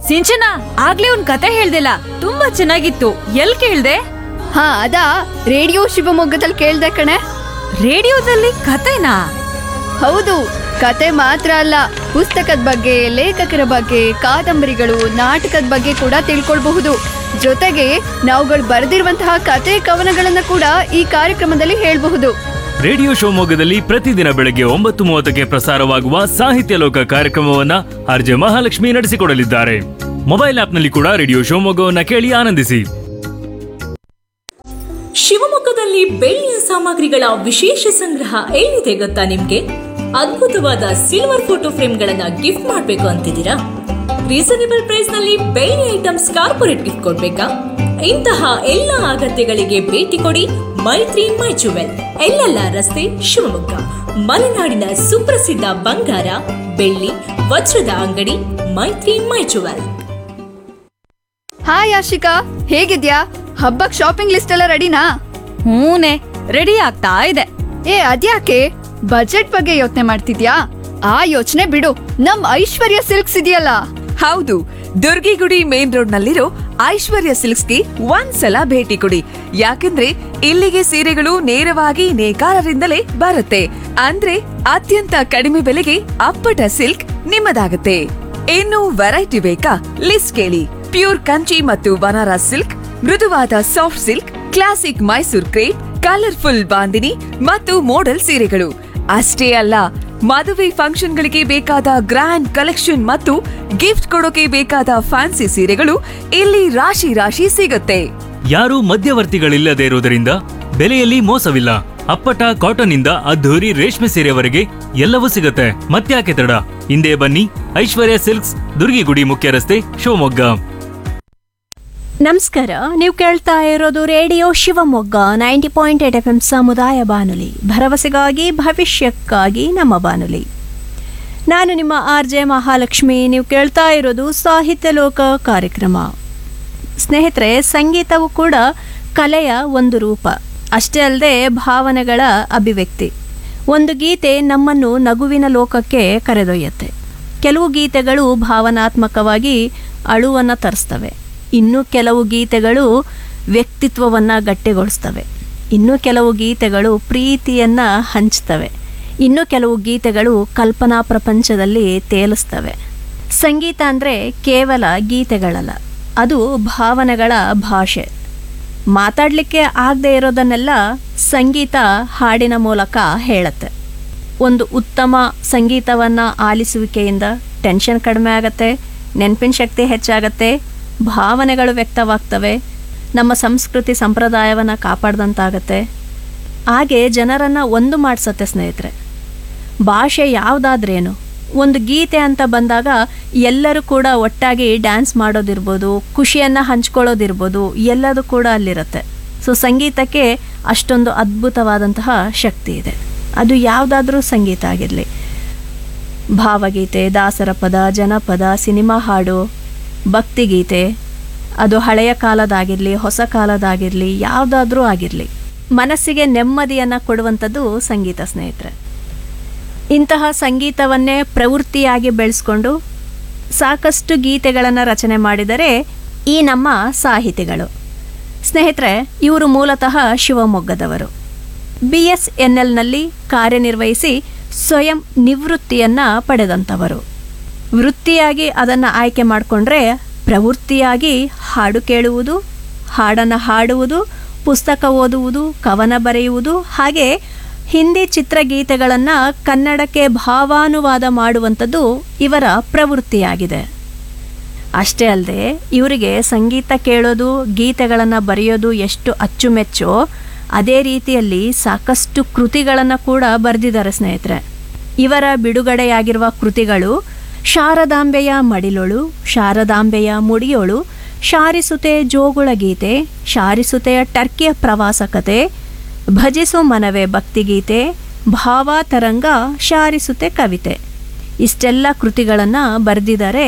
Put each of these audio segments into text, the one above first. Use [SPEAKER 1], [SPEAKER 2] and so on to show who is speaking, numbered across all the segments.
[SPEAKER 1] ಸಿಂಚನ ಆಗ್ಲೇ ಒಂದ್ ಕತೆ ಹೇಳ್ದಿಲ್ಲ ತುಂಬಾ ಚೆನ್ನಾಗಿತ್ತು ಎಲ್ ಕೇಳ್ದೆ
[SPEAKER 2] ಹಾ ಅದಾ ರೇಡಿಯೋ ಶಿವಮೊಗ್ಗದಲ್ಲಿ ಕೇಳ್ದೆ ಕಣೆ
[SPEAKER 1] ರೇಡಿಯೋದಲ್ಲಿ ಕತೆನಾ
[SPEAKER 2] ಹೌದು ಕತೆ ಮಾತ್ರ ಅಲ್ಲ ಪುಸ್ತಕದ ಬಗ್ಗೆ ಲೇಖಕರ ಬಗ್ಗೆ ಕಾದಂಬರಿಗಳು ನಾಟಕದ ಬಗ್ಗೆ ಕೂಡ ತಿಳ್ಕೊಳ್ಬಹುದು ಜೊತೆಗೆ ನಾವುಗಳು ಬರೆದಿರುವಂತಹ ಕತೆ ಕವನಗಳನ್ನ ಕೂಡ ಈ ಕಾರ್ಯಕ್ರಮದಲ್ಲಿ ಹೇಳ್ಬಹುದು
[SPEAKER 3] ರೇಡಿಯೋ ಶಿವಮೊಗ್ಗದಲ್ಲಿ ಪ್ರತಿದಿನ ಬೆಳಗ್ಗೆ ಒಂಬತ್ತು ಮೂವತ್ತಕ್ಕೆ ಪ್ರಸಾರವಾಗುವ ಸಾಹಿತ್ಯ ಲೋಕ ಕಾರ್ಯಕ್ರಮವನ್ನ ಆರ್ಜೆ ಮಹಾಲಕ್ಷ್ಮಿ ನಡೆಸಿಕೊಡಲಿದ್ದಾರೆ ಮೊಬೈಲ್ ಆಪ್ನಲ್ಲಿ ಕೂಡ ರೇಡಿಯೋ ಶಿವಮೊಗ್ಗವನ್ನ ಕೇಳಿ ಆನಂದಿಸಿ
[SPEAKER 4] ಶಿವಮೊಗ್ಗದಲ್ಲಿ ಬೆಳ್ಳಿಯ ಸಾಮಗ್ರಿಗಳ ವಿಶೇಷ ಸಂಗ್ರಹ ಎಲ್ಲಿದೆ ಗೊತ್ತಾ ನಿಮ್ಗೆ ಅದ್ಭುತವಾದ ಸಿಲ್ವರ್ ಫೋಟೋ ಫ್ರೇಮ್ಗಳನ್ನ ಗಿಫ್ಟ್ ಮಾಡ್ಬೇಕು ಅಂತಿದ್ದೀರಾ ರೀಸನೇಬಲ್ ಪ್ರೈಸ್ ನಲ್ಲಿ ಬೆಳ್ಳಿ ಐಟಮ್ಸ್ ಕಾರ್ಪೊರೇಟ್ ಗಿಫ್ಟ್ ಕೊಡ್ಬೇಕಾ ಇಂತಹ ಎಲ್ಲ ಅಗತ್ಯಗಳಿಗೆ ಭೇಟಿ ಕೊಡಿ ಮೈತ್ರಿ ಮೈ ಜುವೆಲ್ ಎಲ್ಲೆಲ್ಲ ರಸ್ತೆ ಶಿವಮೊಗ್ಗ ಮಲೆನಾಡಿನ ಸುಪ್ರಸಿದ್ಧ ಬಂಗಾರ ಬೆಳ್ಳಿ ವಜ್ರದ ಅಂಗಡಿ ಮೈತ್ರಿ ಮೈ ಜುವೆಲ್
[SPEAKER 2] ಹಾಯ್ ಆಶಿಕಾ ಹೇಗಿದ್ಯಾ ಹಬ್ಬಕ್ ಶಾಪಿಂಗ್ ಲಿಸ್ಟ್ ಎಲ್ಲ ರೆಡಿನಾ
[SPEAKER 1] ಹೂನೆ ರೆಡಿ ಆಗ್ತಾ ಇದೆ
[SPEAKER 2] ಏ ಅದ್ಯಾಕೆ ಬಜೆಟ್ ಬಗ್ಗೆ ಯೋಚನೆ ಮಾಡ್ತಿದ್ಯಾ ಆ ಯೋಚನೆ ಬಿಡು ನಮ್ ಐಶ್ವರ್ಯ ಸಿಲ್ಕ್ಸ್ ಇದೆಯಲ್ಲ
[SPEAKER 5] ಹೌದು ದುರ್ಗಿಗುಡಿ ಮೇನ್ ರೋಡ್ ನಲ್ಲಿರೋ ಐಶ್ವರ್ಯ ಸಿಲ್ಕ್ಸ್ಗೆ ಒಂದ್ಸಲ ಭೇಟಿ ಕೊಡಿ ಯಾಕಂದ್ರೆ ಇಲ್ಲಿಗೆ ಸೀರೆಗಳು ನೇರವಾಗಿ ನೇಕಾರರಿಂದಲೇ ಬರುತ್ತೆ ಅಂದ್ರೆ ಅತ್ಯಂತ ಕಡಿಮೆ ಬೆಲೆಗೆ ಅಪ್ಪಟ ಸಿಲ್ಕ್ ನಿಮ್ಮದಾಗುತ್ತೆ ಇನ್ನು ವೆರೈಟಿ ಬೇಕಾ ಲಿಸ್ಟ್ ಕೇಳಿ ಪ್ಯೂರ್ ಕಂಚಿ ಮತ್ತು ಬನಾರಸ್ ಸಿಲ್ಕ್ ಮೃದುವಾದ soft silk classic Mysore crepe colourful bandhini ಮತ್ತು ಮೋಡಲ್ ಸೀರೆಗಳು ಅಷ್ಟೇ ಅಲ್ಲ ಮದುವೆ ಫಂಕ್ಷನ್ಗಳಿಗೆ ಬೇಕಾದ ಗ್ರ್ಯಾಂಡ್ ಕಲೆಕ್ಷನ್ ಮತ್ತು ಗಿಫ್ಟ್ ಕೊಡೋಕೆ ಬೇಕಾದ ಫ್ಯಾನ್ಸಿ ಸೀರೆಗಳು ಇಲ್ಲಿ ರಾಶಿ ರಾಶಿ ಸಿಗುತ್ತೆ
[SPEAKER 3] ಯಾರೂ ಮಧ್ಯವರ್ತಿಗಳಿಲ್ಲದೆ ಇರುವುದರಿಂದ ಬೆಲೆಯಲ್ಲಿ ಮೋಸವಿಲ್ಲ ಅಪ್ಪಟ ಕಾಟನ್ ಇಂದ ಅದ್ಧೂರಿ ರೇಷ್ಮೆ ಸೀರೆವರೆಗೆ ಎಲ್ಲವೂ ಸಿಗುತ್ತೆ ಮತ್ತ್ಯಾಕೆ ತಡ ಹಿಂದೆ ಬನ್ನಿ ಐಶ್ವರ್ಯ ಸಿಲ್ಕ್ಸ್ ದುರ್ಗಿಗುಡಿ ಮುಖ್ಯ ರಸ್ತೆ ಶಿವಮೊಗ್ಗ
[SPEAKER 6] ನಮಸ್ಕಾರ ನೀವು ಕೇಳ್ತಾ ಇರೋದು radio Shivamogga ninety point eight F M ಸಮುದಾಯ ಬಾನುಲಿ ಭರವಸೆಗಾಗಿ ಭವಿಷ್ಯಕ್ಕಾಗಿ ನಮ್ಮ ಬಾನುಲಿ ನಾನು ನಿಮ್ಮ ಆರ್ ಜೆ ಮಹಾಲಕ್ಷ್ಮಿ ನೀವು ಕೇಳ್ತಾ ಇರೋದು ಸಾಹಿತ್ಯ ಲೋಕ ಕಾರ್ಯಕ್ರಮ ಸ್ನೇಹಿತರೆ ಸಂಗೀತವು ಕೂಡ ಕಲೆಯ ಒಂದು ರೂಪ ಅಷ್ಟೇ ಅಲ್ಲದೆ ಭಾವನೆಗಳ ಅಭಿವ್ಯಕ್ತಿ ಒಂದು ಗೀತೆ ನಮ್ಮನ್ನು ನಗುವಿನ ಲೋಕಕ್ಕೆ ಕರೆದೊಯ್ಯುತ್ತೆ ಕೆಲವು ಗೀತೆಗಳು ಭಾವನಾತ್ಮಕವಾಗಿ ಅಳುವನ್ನು ತರಿಸ್ತವೆ ಇನ್ನು ಕೆಲವು ಗೀತೆಗಳು ವ್ಯಕ್ತಿತ್ವವನ್ನು ಗಟ್ಟಿಗೊಳಿಸ್ತವೆ ಇನ್ನು ಕೆಲವು ಗೀತೆಗಳು ಪ್ರೀತಿಯನ್ನು ಹಂಚ್ತವೆ ಇನ್ನು ಕೆಲವು ಗೀತೆಗಳು ಕಲ್ಪನಾ ಪ್ರಪಂಚದಲ್ಲಿ ತೇಲಿಸ್ತವೆ ಸಂಗೀತ ಅಂದರೆ ಕೇವಲ ಗೀತೆಗಳಲ್ಲ ಅದು ಭಾವನೆಗಳ ಭಾಷೆ ಮಾತಾಡಲಿಕ್ಕೆ ಆಗದೆ ಇರೋದನ್ನೆಲ್ಲ ಸಂಗೀತ ಹಾಡಿನ ಮೂಲಕ ಹೇಳುತ್ತೆ ಒಂದು ಉತ್ತಮ ಸಂಗೀತವನ್ನು ಆಲಿಸುವಿಕೆಯಿಂದ ಟೆನ್ಷನ್ ಕಡಿಮೆ ಆಗುತ್ತೆ ನೆನಪಿನ ಶಕ್ತಿ ಹೆಚ್ಚಾಗತ್ತೆ ಭಾವನೆಗಳು ವ್ಯಕ್ತವಾಗ್ತವೆ ನಮ್ಮ ಸಂಸ್ಕೃತಿ ಸಂಪ್ರದಾಯವನ್ನು ಕಾಪಾಡ್ದಂತಾಗತ್ತೆ ಹಾಗೆ ಜನರನ್ನು ಒಂದು ಮಾಡಿಸತ್ತೆ ಸ್ನೇಹಿತರೆ ಭಾಷೆ ಯಾವುದಾದ್ರೇನು ಒಂದು ಗೀತೆ ಅಂತ ಬಂದಾಗ ಎಲ್ಲರೂ ಕೂಡ ಒಟ್ಟಾಗಿ ಡ್ಯಾನ್ಸ್ ಮಾಡೋದಿರ್ಬೋದು ಖುಷಿಯನ್ನು ಹಂಚ್ಕೊಳ್ಳೋದಿರ್ಬೋದು ಎಲ್ಲದೂ ಕೂಡ ಅಲ್ಲಿರುತ್ತೆ ಸೊ ಸಂಗೀತಕ್ಕೆ ಅಷ್ಟೊಂದು ಅದ್ಭುತವಾದಂತಹ ಶಕ್ತಿ ಇದೆ ಅದು ಯಾವುದಾದ್ರೂ ಸಂಗೀತ ಆಗಿರಲಿ ಭಾವಗೀತೆ ದಾಸರ ಪದ ಜನಪದ ಸಿನಿಮಾ ಹಾಡು ಭಕ್ತಿಗೀತೆ ಅದು ಹಳೆಯ ಕಾಲದಾಗಿರಲಿ ಹೊಸ ಕಾಲದಾಗಿರಲಿ ಯಾವುದಾದ್ರೂ ಆಗಿರಲಿ ಮನಸ್ಸಿಗೆ ನೆಮ್ಮದಿಯನ್ನು ಕೊಡುವಂಥದ್ದು ಸಂಗೀತ ಸ್ನೇಹಿತರೆ ಇಂತಹ ಸಂಗೀತವನ್ನೇ ಪ್ರವೃತ್ತಿಯಾಗಿ ಬೆಳೆಸ್ಕೊಂಡು ಸಾಕಷ್ಟು ಗೀತೆಗಳನ್ನು ರಚನೆ ಮಾಡಿದರೆ ಈ ನಮ್ಮ ಸಾಹಿತಿಗಳು ಸ್ನೇಹಿತರೆ ಇವರು ಮೂಲತಃ ಶಿವಮೊಗ್ಗದವರು ಬಿ ಎಸ್ ಎನ್ ಎಲ್ನಲ್ಲಿ ಕಾರ್ಯನಿರ್ವಹಿಸಿ ಸ್ವಯಂ ನಿವೃತ್ತಿಯನ್ನು ಪಡೆದಂಥವರು ವೃತ್ತಿಯಾಗಿ ಅದನ್ನು ಆಯ್ಕೆ ಮಾಡಿಕೊಂಡ್ರೆ ಪ್ರವೃತ್ತಿಯಾಗಿ ಹಾಡು ಕೇಳುವುದು ಹಾಡನ್ನು ಹಾಡುವುದು ಪುಸ್ತಕ ಓದುವುದು ಕವನ ಬರೆಯುವುದು ಹಾಗೆ ಹಿಂದಿ ಚಿತ್ರಗೀತೆಗಳನ್ನು ಕನ್ನಡಕ್ಕೆ ಭಾವಾನುವಾದ ಮಾಡುವಂಥದ್ದು ಇವರ ಪ್ರವೃತ್ತಿಯಾಗಿದೆ ಅಷ್ಟೇ ಅಲ್ಲದೆ ಇವರಿಗೆ ಸಂಗೀತ ಕೇಳೋದು ಗೀತೆಗಳನ್ನು ಬರೆಯೋದು ಎಷ್ಟು ಅಚ್ಚುಮೆಚ್ಚೋ ಅದೇ ರೀತಿಯಲ್ಲಿ ಸಾಕಷ್ಟು ಕೃತಿಗಳನ್ನು ಕೂಡ ಬರೆದಿದ್ದಾರೆ ಸ್ನೇಹಿತರೆ ಇವರ ಬಿಡುಗಡೆಯಾಗಿರುವ ಕೃತಿಗಳು ಶಾರದಾಂಬೆಯ ಮಡಿಲೊಳು ಶಾರದಾಂಬೆಯ ಮುಡಿಯೋಳು ಶಾರಿಸುತೆ ಜೋಗುಳ ಗೀತೆ ಶಾರಿಸುತೆಯ ಟರ್ಕಿಯ ಪ್ರವಾಸ ಕತೆ ಭಜಿಸು ಮನವೇ ಭಕ್ತಿಗೀತೆ ಭಾವಾತರಂಗ ಶಾರಿಸುತೆ ಕವಿತೆ ಇಷ್ಟೆಲ್ಲ ಕೃತಿಗಳನ್ನು ಬರೆದಿದ್ದಾರೆ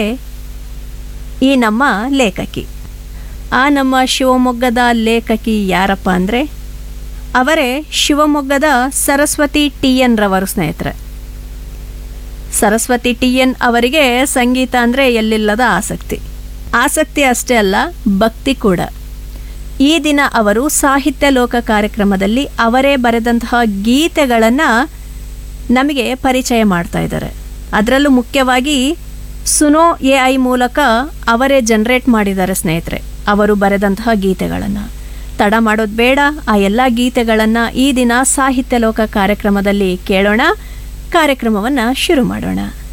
[SPEAKER 6] ಈ ನಮ್ಮ ಲೇಖಕಿ ಆ ನಮ್ಮ ಶಿವಮೊಗ್ಗದ ಲೇಖಕಿ ಯಾರಪ್ಪ ಅಂದರೆ ಅವರೇ ಶಿವಮೊಗ್ಗದ ಸರಸ್ವತಿ ಟಿ ಎನ್ ರವರು ಸ್ನೇಹಿತರೆ ಸರಸ್ವತಿ ಟಿ ಎನ್ ಅವರಿಗೆ ಸಂಗೀತ ಅಂದರೆ ಎಲ್ಲಿಲ್ಲದ ಆಸಕ್ತಿ ಆಸಕ್ತಿ ಅಷ್ಟೇ ಅಲ್ಲ ಭಕ್ತಿ ಕೂಡ ಈ ದಿನ ಅವರು ಸಾಹಿತ್ಯ ಲೋಕ ಕಾರ್ಯಕ್ರಮದಲ್ಲಿ ಅವರೇ ಬರೆದಂತಹ ಗೀತೆಗಳನ್ನು ನಮಗೆ ಪರಿಚಯ ಮಾಡ್ತಾ ಇದ್ದಾರೆ ಅದರಲ್ಲೂ ಮುಖ್ಯವಾಗಿ ಸುನೋ ಎ ಐ ಮೂಲಕ ಅವರೇ ಜನರೇಟ್ ಮಾಡಿದ್ದಾರೆ ಸ್ನೇಹಿತರೆ ಅವರು ಬರೆದಂತಹ ಗೀತೆಗಳನ್ನು ತಡ ಮಾಡೋದು ಬೇಡ ಆ ಎಲ್ಲ ಗೀತೆಗಳನ್ನು ಈ ದಿನ ಸಾಹಿತ್ಯ ಲೋಕ ಕಾರ್ಯಕ್ರಮದಲ್ಲಿ ಕೇಳೋಣ ಕಾರ್ಯಕ್ರಮವನ್ನು ಶುರು ಮಾಡೋಣ